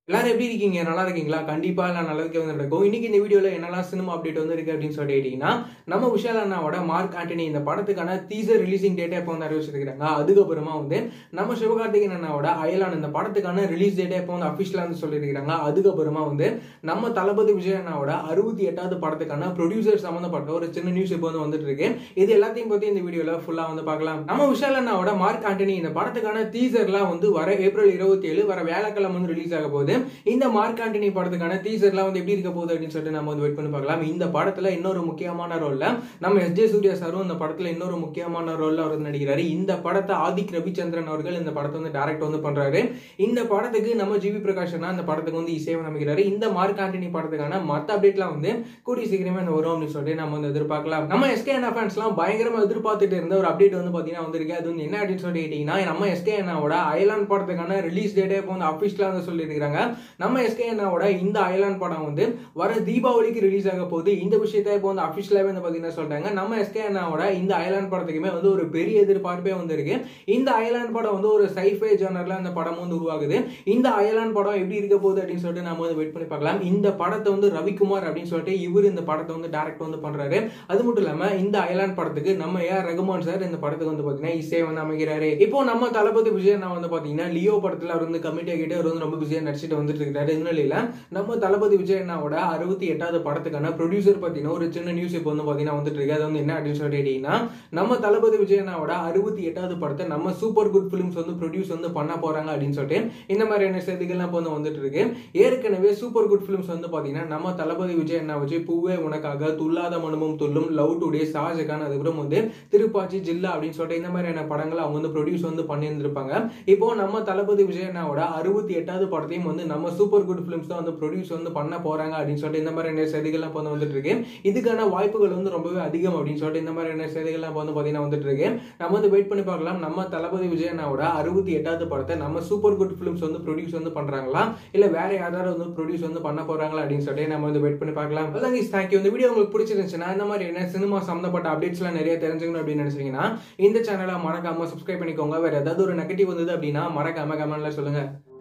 எல்லாரும் எப்படி இருக்கீங்க நல்லா இருக்கீங்களா கண்டிப்பா நான் நல்லதுக்கு வந்து நடக்கும் இன்னைக்கு இந்த வீடியோல என்னெல்லாம் சினிமா அப்டேட் வந்து இருக்கு அப்படின்னு சொல்லிட்டு கேட்டீங்கன்னா நம்ம விஷால் அண்ணாவோட மார்க் ஆண்டனி இந்த படத்துக்கான டீசர் ரிலீசிங் டேட்டை இப்போ வந்து அறிவிச்சிருக்காங்க அதுக்கப்புறமா வந்து நம்ம சிவகார்த்திகேயன் அண்ணாவோட அயலான் இந்த படத்துக்கான ரிலீஸ் டேட்டை இப்போ வந்து அஃபிஷியலா வந்து சொல்லியிருக்காங்க அதுக்கப்புறமா வந்து நம்ம தளபதி விஜய் அண்ணாவோட அறுபத்தி எட்டாவது படத்துக்கான ப்ரொடியூசர் சம்மந்தப்பட்ட ஒரு சின்ன நியூஸ் இப்போ வந்து வந்துட்டு இருக்கு இது எல்லாத்தையும் பத்தி இந்த வீடியோல ஃபுல்லா வந்து பார்க்கலாம் நம்ம விஷால் அண்ணாவோட மார்க் ஆண்டனி இந்த படத்துக்கான டீசர்லாம் வந்து வர ஏப்ரல் இருபத்தி ஏழு வர வேலைக்கிழமை வந்து ரிலீஸ் ஆக போகுது இந்த மார்க் ஆண்டனி படத்துக்கான டீசர்லாம் வந்து எப்படி இருக்க போகுது அப்படின்னு சொல்லிட்டு நம்ம வந்து வெயிட் பண்ணி பார்க்கலாம் இந்த படத்துல இன்னொரு முக்கியமான ரோல்ல நம்ம எஸ் ஜே சூர்யா சாரும் இந்த படத்துல இன்னொரு முக்கியமான ரோல்ல அவர் வந்து நடிக்கிறாரு இந்த படத்தை ஆதிக் ரவிச்சந்திரன் அவர்கள் இந்த படத்தை வந்து டைரக்ட் வந்து பண்றாரு இந்த படத்துக்கு நம்ம ஜிவி பிரகாஷ் அண்ணா இந்த படத்துக்கு வந்து இசையமைக்கிறாரு இந்த மார்க் ஆண்டனி படத்துக்கான மத்த அப்டேட்லாம் வந்து கூடிய சீக்கிரமே இந்த வரும் அப்படின்னு சொல்லிட்டு நம்ம வந்து எதிர்பார்க்கலாம் நம்ம எஸ்கே அண்ணா ஃபேன்ஸ்லாம் பயங்கரமா எதிர்பார்த்துட்டு இருந்த ஒரு அப்டேட் வந்து பாத்தீங்கன்னா வந்திருக்கு அது வந்து என்ன அப்படின்னு சொல்லிட்டு கேட்டீங்கன்னா நம்ம எஸ்கே அண்ணாவோட அயலான் படத்துக்கான ரிலீஸ் டேட்டே இப்போ வந்து அஃபிஷியலா வந்து சொல்லியிருக்காங்க நம்ம எஸ்கே அண்ணாவோட இந்த அயலான் படம் வந்து வர தீபாவளிக்கு ரிலீஸ் ஆக போகுது இந்த விஷயத்த இப்போ வந்து அஃபிஷியலாவே வந்து பாத்தீங்கன்னா சொல்றாங்க நம்ம எஸ்கே அண்ணாவோட இந்த அயலான் படத்துக்குமே வந்து ஒரு பெரிய எதிர்பார்ப்பே வந்து இருக்கு இந்த அயலான் படம் வந்து ஒரு சைஃபை ஜானர்ல அந்த படம் வந்து உருவாகுது இந்த அயலான் படம் எப்படி இருக்க போகுது அப்படின்னு சொல்லிட்டு நம்ம வந்து வெயிட் பண்ணி பார்க்கலாம் இந்த படத்தை வந்து ரவிக்குமார் அப்படின்னு சொல்லிட்டு இவர் இந்த படத்தை வந்து டைரக்ட் வந்து பண்றாரு அது மட்டும் இல்லாம இந்த அயலான் படத்துக்கு நம்ம ஏஆர் ரகுமான் சார் இந்த படத்துக்கு வந்து பாத்தீங்கன்னா இசை வந்து அமைக்கிறாரு இப்போ நம்ம தளபதி விஜய் நான் வந்து பாத்தீங்கன்னா லியோ படத்துல அவர் வந்து கமிட்டி ஆகிட்டு அவர் வந்து ரொம்ப பிஸியா நடிச்சிட்டு வந்துட்டு இருக்காரு இந்த நிலையில நம்ம தளபதி விஜய் அண்ணாவோட அறுபத்தி எட்டாவது படத்துக்கான ப்ரொடியூசர் பார்த்தீங்கன்னா ஒரு சின்ன நியூஸ் இப்போ வந்து பார்த்தீங்கன்னா வந்துட்டு இருக்கு அது வந்து என்ன அப்படின்னு சொல்லிட்டு கேட்டீங்கன்னா நம்ம தளபதி விஜய் அண்ணாவோட அறுபத்தி எட்டாவது படத்தை நம்ம சூப்பர் குட் ஃபிலிம்ஸ் வந்து ப்ரொடியூஸ் வந்து பண்ண போறாங்க அப்படின்னு சொல்லிட்டு இந்த மாதிரியான செய்திகள்லாம் இப்போ வந்து வந்துட்டு இருக்கு ஏற்கனவே சூப்பர் குட் ஃபிலிம்ஸ் வந்து பார்த்தீங்கன்னா நம்ம தளபதி விஜய் அண்ணா வச்சு பூவே உனக்காக துல்லாத மனமும் துல்லும் லவ் டுடே ஷாஜகான் அதுக்கப்புறம் வந்து திருப்பாச்சி ஜில்லா அப்படின்னு சொல்லிட்டு இந்த மாதிரியான படங்களை அவங்க வந்து ப்ரொடியூஸ் வந்து பண்ணியிருந்திருப்பாங்க இப்போ நம்ம தளபதி விஜய் அண்ணாவோட அறுபத்தி எட்டாவது படத்தையும் வந்து நம்ம சூப்பர் குட் ஃபிலிம்ஸ் தான் வந்து ப்ரொடியூஸ் வந்து பண்ண போறாங்க அப்படின்னு சொல்லிட்டு இந்த மாதிரியான செய்திகள்லாம் இப்போ வந்து வந்துட்டு இருக்கு இதுக்கான வாய்ப்புகள் வந்து ரொம்பவே அதிகம் அப்படின்னு சொல்லிட்டு இந்த மாதிரியான செய்திகள்லாம் இப்போ வந்து பார்த்தீங்கன்னா வந்துட்டு இருக்கு நம்ம வந்து வெயிட் பண்ணி பார்க்கலாம் நம்ம தளபதி விஜய் அண்ணாவோட அறுபத்தி எட்டாவது படத்தை நம்ம சூப்பர் குட் ஃபிலிம்ஸ் வந்து ப்ரொடியூஸ் வந்து பண்றாங்களா இல்ல வேற யாராவது வந்து ப்ரொடியூஸ் வந்து பண்ண போறாங்களா அப்படின்னு சொல்லிட்டு நம்ம வந்து வெயிட் பண்ணி பார்க்கலாம் அதான் தேங்க்யூ இந்த வீடியோ உங்களுக்கு பிடிச்சிருந்துச்சுன்னா இந்த மாதிரி என்ன சினிமா சம்மந்தப்பட்ட அப்டேட்ஸ்லாம் நிறைய தெரிஞ்சுக்கணும் அப்படின்னு நினைச்சீங்கன்னா இந்த சேனலை மறக்காம சப்ஸ்கிரைப் பண்ணிக்கோங்க வேற ஏதாவது ஒரு நெகட்டிவ் வந்தது அப்படின்னா மறக்காம கமெண்ட்ல சொல்லுங்க